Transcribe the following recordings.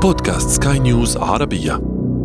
بودكاست سكاي نيوز عربية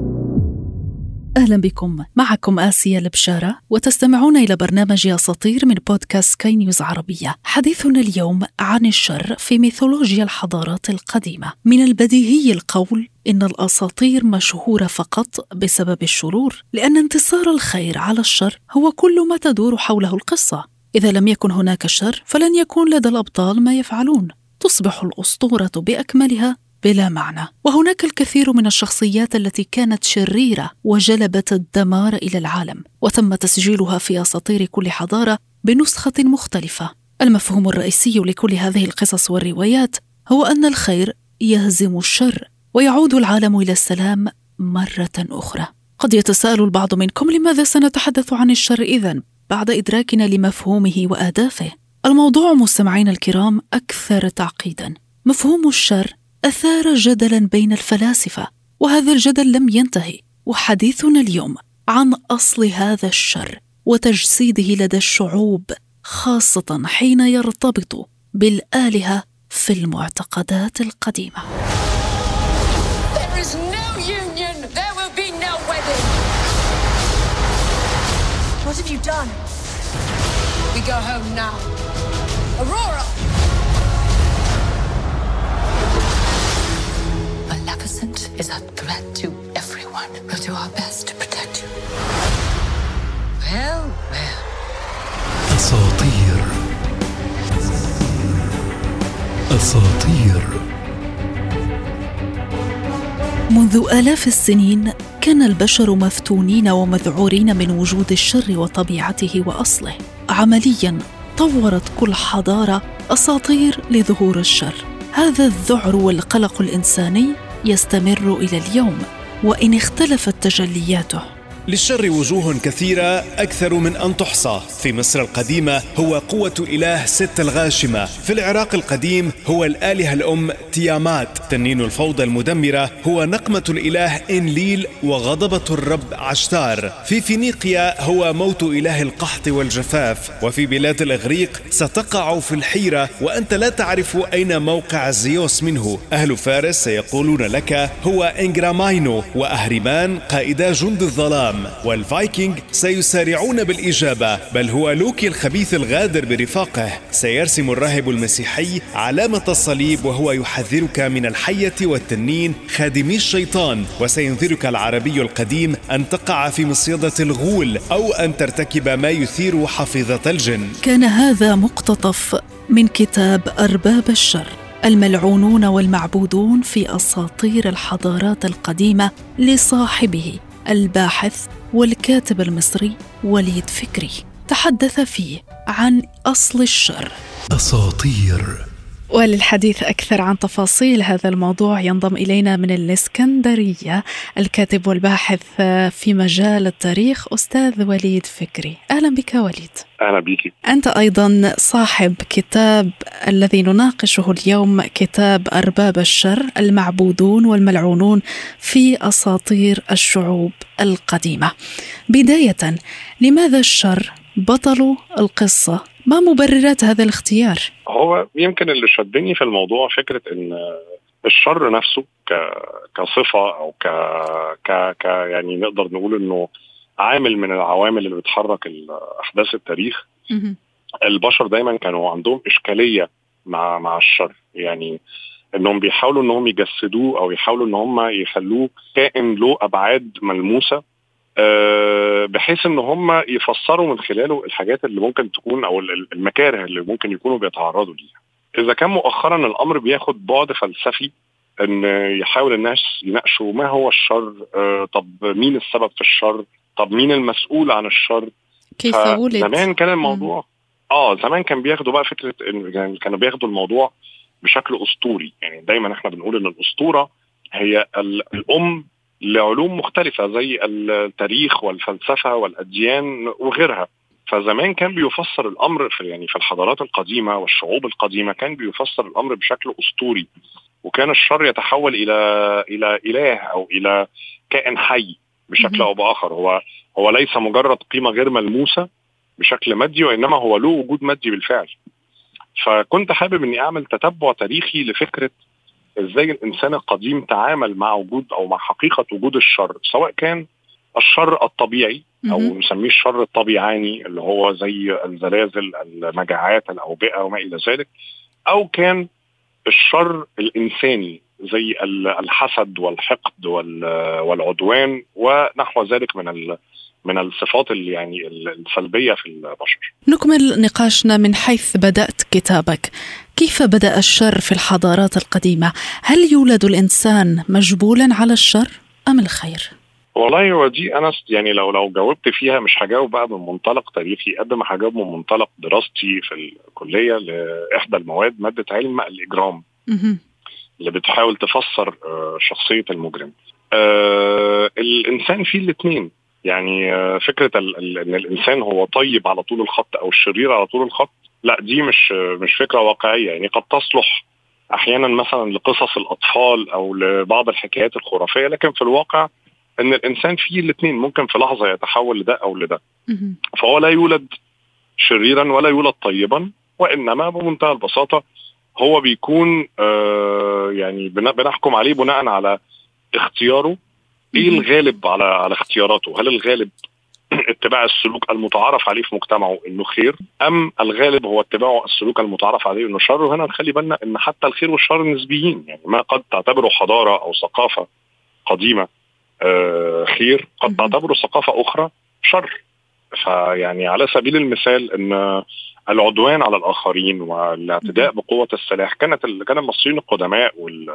أهلا بكم معكم آسيا البشارة وتستمعون إلى برنامج أساطير من بودكاست سكاي نيوز عربية حديثنا اليوم عن الشر في ميثولوجيا الحضارات القديمة من البديهي القول إن الأساطير مشهورة فقط بسبب الشرور لأن انتصار الخير على الشر هو كل ما تدور حوله القصة إذا لم يكن هناك شر فلن يكون لدى الأبطال ما يفعلون تصبح الأسطورة بأكملها بلا معنى وهناك الكثير من الشخصيات التي كانت شريره وجلبت الدمار الى العالم وتم تسجيلها في اساطير كل حضاره بنسخه مختلفه المفهوم الرئيسي لكل هذه القصص والروايات هو ان الخير يهزم الشر ويعود العالم الى السلام مره اخرى قد يتساءل البعض منكم لماذا سنتحدث عن الشر اذا بعد ادراكنا لمفهومه واهدافه الموضوع مستمعين الكرام اكثر تعقيدا مفهوم الشر اثار جدلا بين الفلاسفه وهذا الجدل لم ينتهي وحديثنا اليوم عن اصل هذا الشر وتجسيده لدى الشعوب خاصه حين يرتبط بالالهه في المعتقدات القديمه What have you done? We go home now. Aurora! Maleficent is a threat to everyone. We'll do our best to protect you. Well, well. أساطير أساطير منذ آلاف السنين كان البشر مفتونين ومذعورين من وجود الشر وطبيعته وأصله عمليا طورت كل حضارة أساطير لظهور الشر هذا الذعر والقلق الإنساني يستمر الى اليوم وان اختلفت تجلياته للشر وجوه كثيرة أكثر من أن تحصى في مصر القديمة هو قوة الإله ست الغاشمة في العراق القديم هو الآلهة الأم تيامات تنين الفوضى المدمرة هو نقمة الإله إنليل وغضبة الرب عشتار في فينيقيا هو موت إله القحط والجفاف وفي بلاد الإغريق ستقع في الحيرة وأنت لا تعرف أين موقع زيوس منه أهل فارس سيقولون لك هو إنجراماينو وأهرمان قائدا جند الظلام العام والفايكنج سيسارعون بالإجابة بل هو لوكي الخبيث الغادر برفاقه سيرسم الراهب المسيحي علامة الصليب وهو يحذرك من الحية والتنين خادمي الشيطان وسينذرك العربي القديم أن تقع في مصيدة الغول أو أن ترتكب ما يثير حفيظة الجن كان هذا مقتطف من كتاب أرباب الشر الملعونون والمعبودون في اساطير الحضارات القديمه لصاحبه الباحث والكاتب المصري وليد فكري تحدث فيه عن اصل الشر أساطير وللحديث أكثر عن تفاصيل هذا الموضوع ينضم إلينا من الإسكندرية الكاتب والباحث في مجال التاريخ أستاذ وليد فكري أهلا بك وليد اهلا بيكي أنت أيضا صاحب كتاب الذي نناقشه اليوم كتاب أرباب الشر المعبودون والملعونون في أساطير الشعوب القديمة بداية لماذا الشر بطل القصة ما مبررات هذا الاختيار؟ هو يمكن اللي شدني في الموضوع فكره ان الشر نفسه ك... كصفه او ك... ك... ك يعني نقدر نقول انه عامل من العوامل اللي بتحرك احداث التاريخ البشر دايما كانوا عندهم اشكاليه مع مع الشر يعني انهم بيحاولوا انهم يجسدوه او يحاولوا ان هم يخلوه كائن له ابعاد ملموسه آه، بحيث ان هم يفسروا من خلاله الحاجات اللي ممكن تكون او المكاره اللي ممكن يكونوا بيتعرضوا ليها. اذا كان مؤخرا الامر بياخد بعد فلسفي ان يحاول الناس يناقشوا ما هو الشر آه، طب مين السبب في الشر طب مين المسؤول عن الشر كيف ولد زمان كان الموضوع اه زمان كان بياخدوا بقى فكره يعني كانوا بياخدوا الموضوع بشكل اسطوري يعني دايما احنا بنقول ان الاسطوره هي الام لعلوم مختلفه زي التاريخ والفلسفه والاديان وغيرها فزمان كان بيفسر الامر في يعني في الحضارات القديمه والشعوب القديمه كان بيفسر الامر بشكل اسطوري وكان الشر يتحول الى الى اله او الى كائن حي بشكل او باخر هو هو ليس مجرد قيمه غير ملموسه بشكل مادي وانما هو له وجود مادي بالفعل فكنت حابب اني اعمل تتبع تاريخي لفكره ازاي الانسان القديم تعامل مع وجود او مع حقيقه وجود الشر سواء كان الشر الطبيعي او مهم. نسميه الشر الطبيعاني اللي هو زي الزلازل المجاعات الاوبئه وما الى ذلك او كان الشر الانساني زي ال- الحسد والحقد وال- والعدوان ونحو ذلك من ال- من الصفات اللي يعني السلبيه في البشر. نكمل نقاشنا من حيث بدأت كتابك كيف بدأ الشر في الحضارات القديمة؟ هل يولد الإنسان مجبولا على الشر أم الخير؟ والله هو دي انا س- يعني لو لو جاوبت فيها مش هجاوب بقى من منطلق تاريخي قد ما هجاوب من منطلق دراستي في الكليه لاحدى المواد ماده علم الاجرام مهم. اللي بتحاول تفسر آه، شخصيه المجرم. آه، الانسان فيه الاثنين يعني آه، فكره ال- ال- ان الانسان هو طيب على طول الخط او الشرير على طول الخط لا دي مش آه، مش فكره واقعيه يعني قد تصلح احيانا مثلا لقصص الاطفال او لبعض الحكايات الخرافيه لكن في الواقع ان الانسان فيه الاثنين ممكن في لحظه يتحول لده او لده مهم. فهو لا يولد شريرا ولا يولد طيبا وانما بمنتهى البساطه هو بيكون آه يعني بن- بنحكم عليه بناء على اختياره ايه مهم. الغالب على على اختياراته هل الغالب اتباع السلوك المتعارف عليه في مجتمعه انه خير ام الغالب هو اتباع السلوك المتعارف عليه انه شر وهنا نخلي بالنا ان حتى الخير والشر نسبيين يعني ما قد تعتبره حضاره او ثقافه قديمه آه خير قد مهم. تعتبره ثقافه اخرى شر فيعني على سبيل المثال ان العدوان على الاخرين والاعتداء بقوه السلاح كانت ال- كان المصريين القدماء وال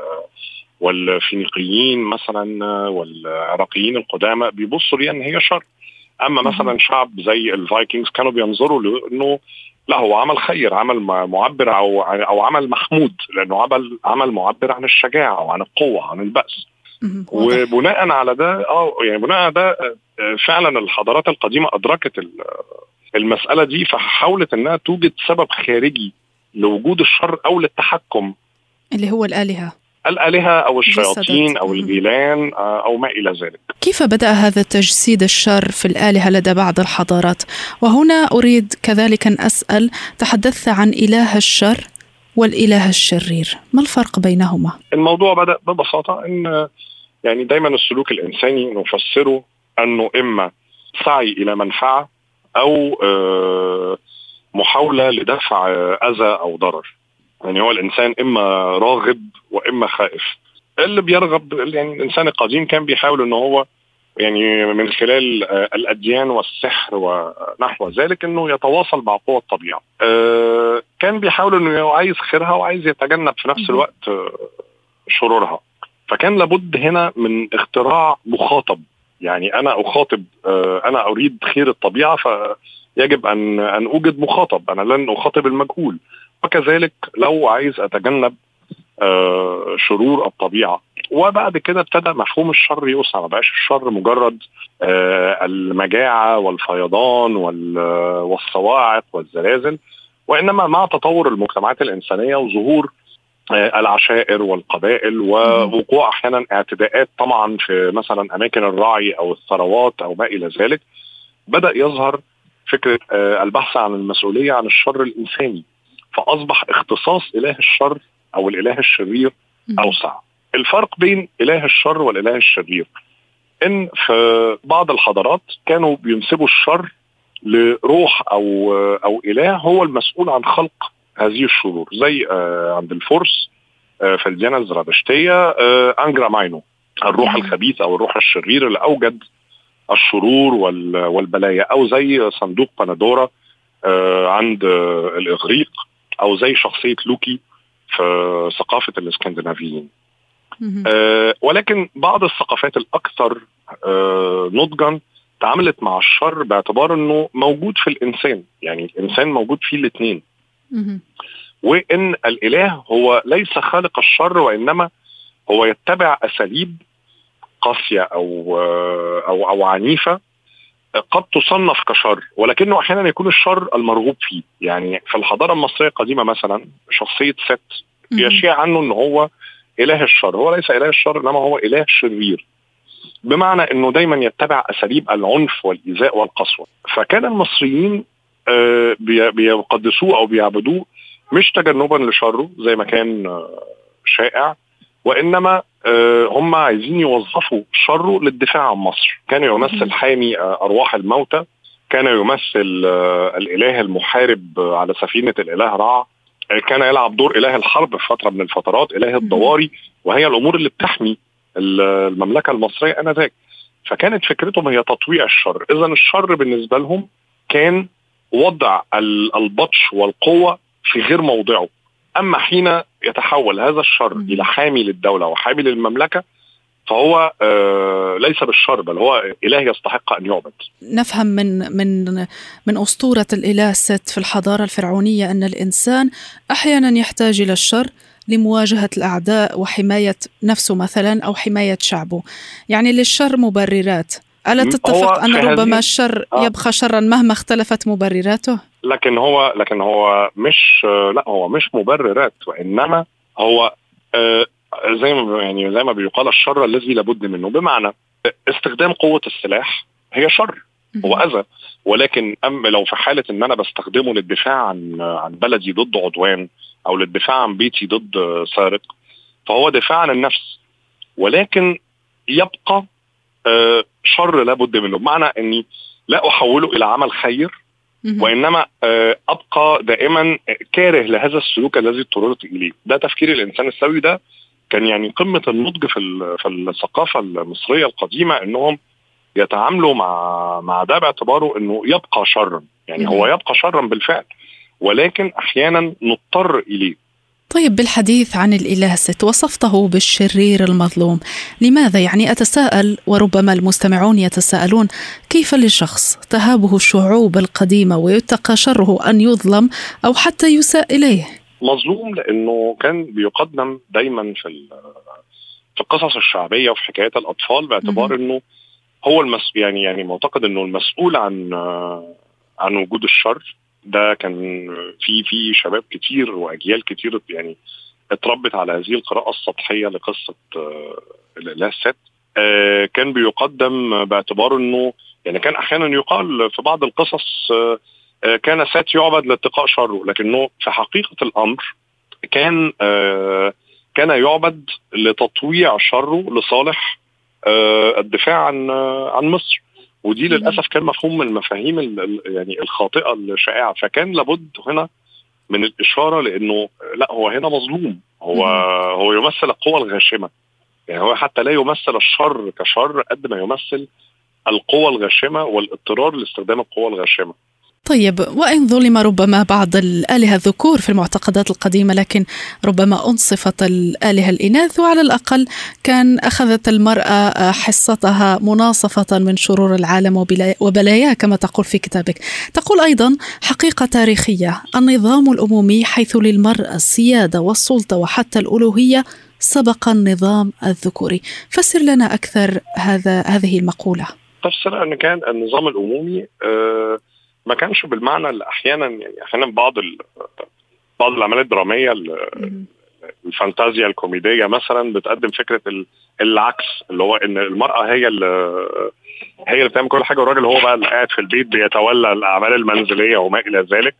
والفينيقيين مثلا والعراقيين القدامى بيبصوا ليها ان هي شر اما مهم. مثلا شعب زي الفايكنجز كانوا بينظروا لانه لا هو عمل خير عمل م- معبر او او عمل محمود لانه عمل عمل معبر عن الشجاعه وعن القوه عن البأس مهم. واضح. وبناء على ده اه يعني بناء على ده آه، فعلا الحضارات القديمه ادركت ال- المساله دي فحاولت انها توجد سبب خارجي لوجود الشر او للتحكم اللي هو الآلهة الالهه او الشياطين جسدت. او مم. الجيلان آه، او ما الى ذلك. كيف بدأ هذا تجسيد الشر في الآلهة لدى بعض الحضارات؟ وهنا أريد كذلك أن أسأل تحدثت عن إله الشر والإله الشرير ما الفرق بينهما؟ الموضوع بدا ببساطه ان يعني دايما السلوك الانساني نفسره انه اما سعي الى منفعه او آه، محاوله لدفع آه، اذى او ضرر. يعني هو الانسان اما راغب واما خائف. اللي بيرغب يعني الانسان القديم كان بيحاول ان هو يعني من خلال آه، الاديان والسحر ونحو ذلك انه يتواصل مع قوى الطبيعه. آه، كان بيحاول انه هو عايز خيرها وعايز يتجنب في نفس مهم. الوقت آه، شرورها. فكان لابد هنا من اختراع مخاطب يعني انا اخاطب آه، انا اريد خير الطبيعه فيجب ان ان اوجد مخاطب انا لن اخاطب المجهول وكذلك لو عايز اتجنب آه، شرور الطبيعه وبعد كده ابتدى مفهوم الشر يوسع ما بقاش الشر مجرد آه، المجاعه والفيضان وال- والصواعق والزلازل وانما مع تطور المجتمعات الانسانيه وظهور آه، العشائر والقبائل ووقوع احيانا اعتداءات طبعا في مثلا اماكن الرعي او الثروات او ما الى ذلك بدا يظهر فكره آه، البحث عن المسؤوليه عن الشر الانساني فاصبح اختصاص اله الشر او الاله الشرير اوسع الفرق بين اله الشر والاله الشرير ان في بعض الحضارات كانوا بينسبوا الشر لروح او او اله هو المسؤول عن خلق هذه الشرور زي آه، عند الفرس آه، في الديانه الزرادشتيه آه، انجرا ماينو الروح مم. الخبيث او الروح الشرير اللي اوجد الشرور وال- والبلايا او زي صندوق بندورا آه، عند آه، الاغريق او زي شخصيه لوكي في ثقافه الاسكندنافيين مهم. آه، ولكن بعض الثقافات الاكثر آه، نضجا تعاملت مع الشر باعتبار انه موجود في الانسان يعني الانسان موجود فيه الاثنين مهم. وان الاله هو ليس خالق الشر وانما هو يتبع اساليب قاسيه او آه، او او عنيفه قد تصنف كشر ولكنه احيانا يكون الشر المرغوب فيه يعني في الحضاره المصريه القديمه مثلا شخصيه ست مهم. يشيع عنه ان هو اله الشر هو ليس اله الشر انما هو اله شرير بمعنى انه دايما يتبع اساليب العنف والايذاء والقسوه فكان المصريين آه، بي- بيقدسوه او بيعبدوه مش تجنبا لشره زي ما كان آه، شائع وانما آه، هم عايزين يوظفوا شره للدفاع عن مصر كان يمثل حامي آه، ارواح الموتى كان يمثل آه، الاله المحارب على سفينه الاله رع كان يلعب دور اله الحرب في فتره من الفترات اله الضواري وهي الامور اللي بتحمي المملكه المصريه انذاك فكانت فكرتهم هي تطويع الشر اذا الشر بالنسبه لهم كان وضع البطش والقوه في غير موضعه اما حين يتحول هذا الشر الى حامي للدوله وحامي للمملكه فهو آه ليس بالشر بل هو اله يستحق ان يعبد. نفهم من من من اسطوره الاله ست في الحضاره الفرعونيه ان الانسان احيانا يحتاج الى الشر لمواجهه الاعداء وحمايه نفسه مثلا او حمايه شعبه. يعني للشر مبررات. الا تتفق ان ربما الشر آه. يبقى شرا مهما اختلفت مبرراته؟ لكن هو لكن هو مش لا هو مش مبررات وانما هو آه زي ما يعني زي ما بيقال الشر الذي لابد منه بمعنى استخدام قوه السلاح هي شر هو اذى ولكن أم لو في حاله ان انا بستخدمه للدفاع عن عن بلدي ضد عدوان او للدفاع عن بيتي ضد سارق فهو دفاع عن النفس ولكن يبقى آه شر لابد منه بمعنى اني لا احوله الى عمل خير وانما آه ابقى دائما كاره لهذا السلوك الذي اضطررت اليه ده تفكير الانسان السوي ده كان يعني قمه النضج في في الثقافه المصريه القديمه انهم يتعاملوا مع مع ده باعتباره انه يبقى شرا يعني هو يبقى شرا بالفعل ولكن احيانا نضطر اليه طيب بالحديث عن الإله ست وصفته بالشرير المظلوم لماذا يعني أتساءل وربما المستمعون يتساءلون كيف لشخص تهابه الشعوب القديمة ويتقى شره أن يظلم أو حتى يساء إليه مظلوم لانه كان بيقدم دايما في في القصص الشعبيه وفي حكايات الاطفال باعتبار انه هو المس يعني يعني معتقد انه المسؤول عن عن وجود الشر ده كان في في شباب كتير واجيال كتير يعني اتربت على هذه القراءه السطحيه لقصه الاله الست كان بيقدم باعتبار انه يعني كان احيانا يقال في بعض القصص آه، كان سات يعبد لاتقاء شره لكنه في حقيقه الامر كان آه، كان يعبد لتطويع شره لصالح آه، الدفاع عن عن مصر ودي للاسف كان مفهوم من المفاهيم يعني الخاطئه الشائعه فكان لابد هنا من الاشاره لانه لا هو هنا مظلوم هو هو يمثل القوى الغاشمه يعني هو حتى لا يمثل الشر كشر قد ما يمثل القوى الغاشمه والاضطرار لاستخدام القوى الغاشمه طيب وإن ظلم ربما بعض الآلهة الذكور في المعتقدات القديمة لكن ربما أنصفت الآلهة الإناث وعلى الأقل كان أخذت المرأة حصتها مناصفة من شرور العالم وبلاياه كما تقول في كتابك تقول أيضا حقيقة تاريخية النظام الأمومي حيث للمرأة السيادة والسلطة وحتى الألوهية سبق النظام الذكوري فسر لنا أكثر هذا هذه المقولة تفسر أن كان النظام الأمومي آه ما كانش بالمعنى اللي احيانا يعني احيانا بعض بعض الاعمال الدراميه الفانتازيا الكوميديه مثلا بتقدم فكره العكس اللي هو ان المراه هي اللي هي اللي بتعمل كل حاجه والراجل هو بقى اللي قاعد في البيت بيتولى الاعمال المنزليه وما الى ذلك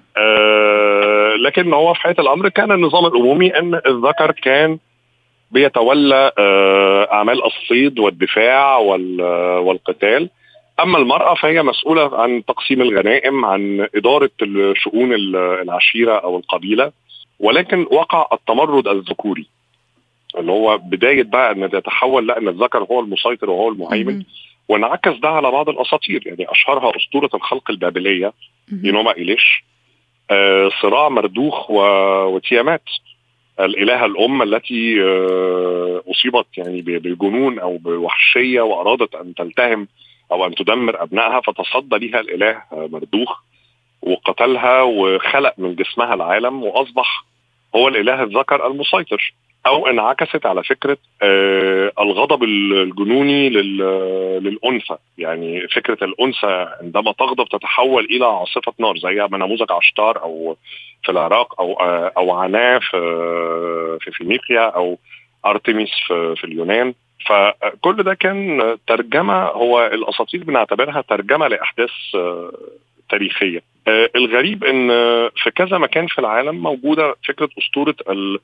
آه لكن هو في حقيقه الامر كان النظام العمومي ان الذكر كان بيتولى آه اعمال الصيد والدفاع والقتال اما المراه فهي مسؤوله عن تقسيم الغنائم عن اداره شؤون العشيره او القبيله ولكن وقع التمرد الذكوري اللي هو بدايه بقى ان يتحول لا ان الذكر هو المسيطر وهو المهيمن وانعكس ده على بعض الاساطير يعني اشهرها اسطوره الخلق البابليه ينوما ايليش آه صراع مردوخ وتيامات الالهه الام التي آه اصيبت يعني بجنون او بوحشيه وارادت ان تلتهم او ان تدمر ابنائها فتصدى لها الاله مردوخ وقتلها وخلق من جسمها العالم واصبح هو الاله الذكر المسيطر او انعكست على فكره آه الغضب الجنوني للانثى يعني فكره الانثى عندما تغضب تتحول الى عاصفه نار زي ما نموذج عشتار او في العراق او آه او عناه في في فينيقيا او ارتميس في, في اليونان فكل ده كان ترجمه هو الاساطير بنعتبرها ترجمه لاحداث آه، تاريخيه. آه، الغريب ان في كذا مكان في العالم موجوده فكره اسطوره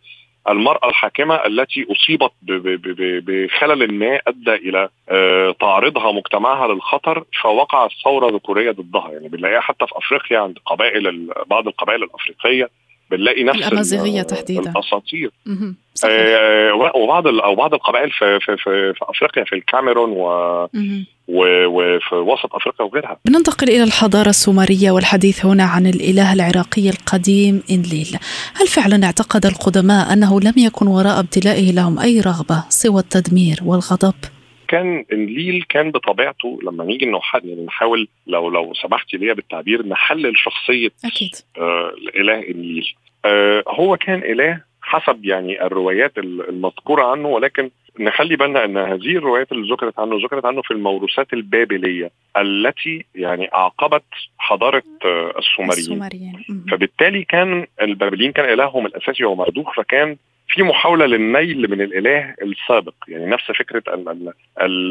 المراه الحاكمه التي اصيبت ب- ب- ب- بخلل ما ادى الى آه، تعريضها مجتمعها للخطر فوقعت ثوره ذكوريه ضدها يعني بنلاقيها حتى في افريقيا عند قبائل ال- بعض القبائل الافريقيه بنلاقي نفس ال- الأمازيغية تحديداً. الاساطير مهم. صحيح. آه، وبعض ال- او بعض القبائل في في في, في افريقيا في الكاميرون و مهم. و- وفي وسط افريقيا وغيرها بننتقل إلى الحضارة السومرية والحديث هنا عن الإله العراقي القديم إنليل هل فعلا اعتقد القدماء أنه لم يكن وراء ابتلائه لهم أي رغبة سوى التدمير والغضب؟ كان انليل كان بطبيعته لما نيجي نح- يعني نحاول لو لو سمحتي ليا بالتعبير نحلل شخصيه أكيد آه الاله انليل آه هو كان اله حسب يعني الروايات ال- المذكوره عنه ولكن نخلي بالنا ان هذه الروايات اللي ذكرت عنه ذكرت عنه في الموروثات البابليه التي يعني اعقبت حضاره آه السومريين السومريين مهم. فبالتالي كان البابليين كان الههم الاساسي هو مردوخ فكان في محاوله للنيل من الاله السابق يعني نفس فكره ال ال ال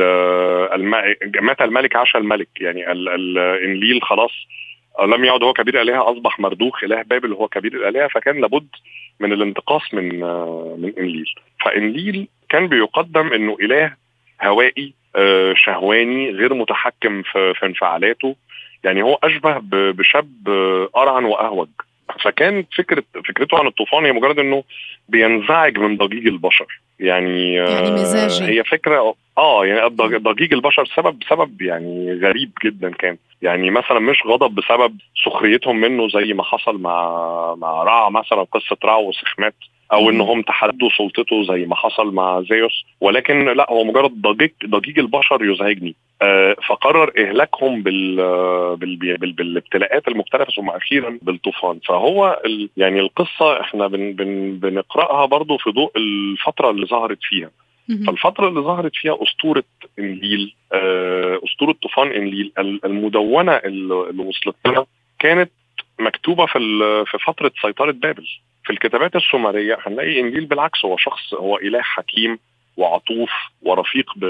الم- مات الملك عاش الملك يعني ال- ال- انليل خلاص لم يعد هو كبير الالهه اصبح مردوخ اله بابل هو كبير الالهه فكان لابد من الانتقاص من من انليل فانليل كان بيقدم انه اله هوائي آه، شهواني غير متحكم في في انفعالاته يعني هو اشبه ب- بشاب آه، ارعن واهوج فكان فكره فكرته عن الطوفان هي مجرد انه بينزعج من ضجيج البشر يعني آه، يعني مزاجي. هي فكره اه يعني الضج- ضجيج البشر سبب سبب يعني غريب جدا كان يعني مثلا مش غضب بسبب سخريتهم منه زي ما حصل مع مع رع مثلا قصه رع وسخمات او مم. انهم تحدوا سلطته زي ما حصل مع زيوس ولكن لا هو مجرد ضجيج ضجيج البشر يزعجني آه، فقرر اهلاكهم بال بال بال بالابتلاءات المختلفه ثم اخيرا بالطوفان فهو ال يعني القصه احنا بن بن بنقراها برضو في ضوء الفتره اللي ظهرت فيها مهم. فالفتره اللي ظهرت فيها اسطوره انليل آه، اسطوره طوفان انليل ال- المدونه اللي اللي وصلت لنا كانت مكتوبه في ال- في فتره سيطره بابل في الكتابات السومريه هنلاقي انجيل بالعكس هو شخص هو اله حكيم وعطوف ورفيق ب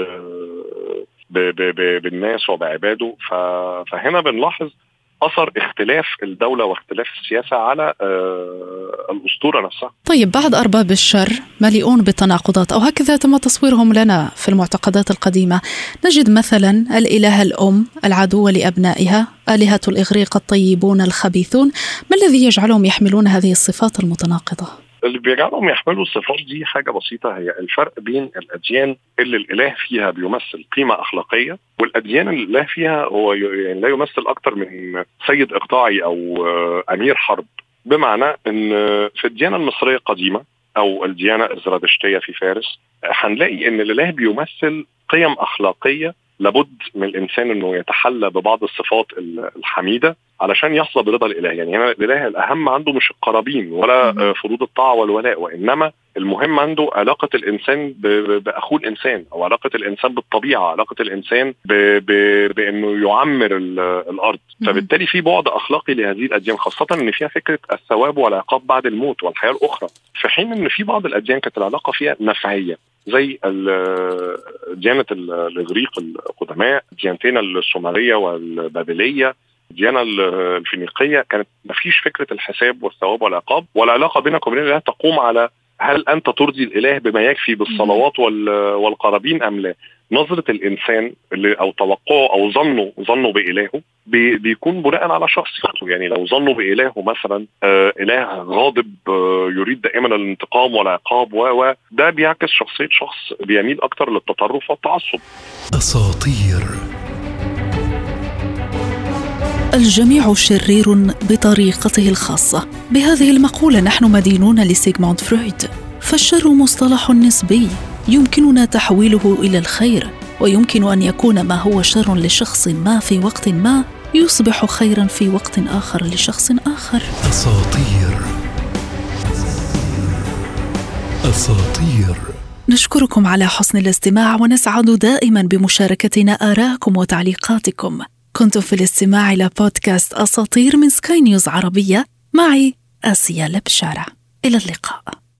ب ب ب بالناس وبعباده ف... فهنا بنلاحظ اثر اختلاف الدوله واختلاف السياسه على آه الاسطوره نفسها طيب بعض أرباب الشر مليئون بالتناقضات أو هكذا تم تصويرهم لنا في المعتقدات القديمة نجد مثلا الإله الأم العدو لأبنائها آلهة الإغريق الطيبون الخبيثون ما الذي يجعلهم يحملون هذه الصفات المتناقضة؟ اللي بيجعلهم يحملوا الصفات دي حاجه بسيطه هي الفرق بين الاديان اللي الاله فيها بيمثل قيمه اخلاقيه والاديان اللي الاله فيها هو ي- يعني لا يمثل اكتر من سيد اقطاعي او آه، امير حرب بمعنى ان في الديانه المصريه القديمه او الديانه الزرادشتيه في فارس آه، هنلاقي ان الاله بيمثل قيم اخلاقيه لابد من الانسان انه يتحلى ببعض الصفات ال- الحميده علشان يحظى برضا الاله يعني هنا الاله الاهم عنده مش القرابين ولا مم. آه، فروض الطاعه والولاء وانما المهم عنده علاقه الانسان ب- ب- باخوه الانسان او علاقه الانسان بالطبيعه علاقه الانسان ب... ب... بانه يعمر ال... الارض مم. فبالتالي في بعد اخلاقي لهذه الاديان خاصه ان فيها فكره الثواب والعقاب بعد الموت والحياه الاخرى في حين ان في بعض الاديان كانت العلاقه فيها نفعيه زي ال- ديانه ال- الاغريق القدماء ديانتين السومريه والبابليه الديانه الفينيقيه كانت ما فيش فكره الحساب والثواب والعقاب والعلاقه بينك وبين الاله تقوم على هل انت ترضي الاله بما يكفي بالصلوات وال- والقرابين ام لا؟ نظره الانسان اللي او توقعه او ظنه ظنه بالهه بي بيكون بناء على شخصيته يعني لو ظنوا بالهه مثلا آه اله غاضب آه يريد دائما الانتقام والعقاب و و ده بيعكس شخصيه شخص بيميل اكتر للتطرف والتعصب أساطير الجميع شرير بطريقته الخاصة بهذه المقولة نحن مدينون لسيغموند فرويد فالشر مصطلح نسبي يمكننا تحويله إلى الخير ويمكن أن يكون ما هو شر لشخص ما في وقت ما يصبح خيرا في وقت آخر لشخص آخر أساطير أساطير نشكركم على حسن الاستماع ونسعد دائما بمشاركتنا آراءكم وتعليقاتكم كنتم في الاستماع إلى بودكاست أساطير من سكاي نيوز عربية معي آسيا لبشارة إلى اللقاء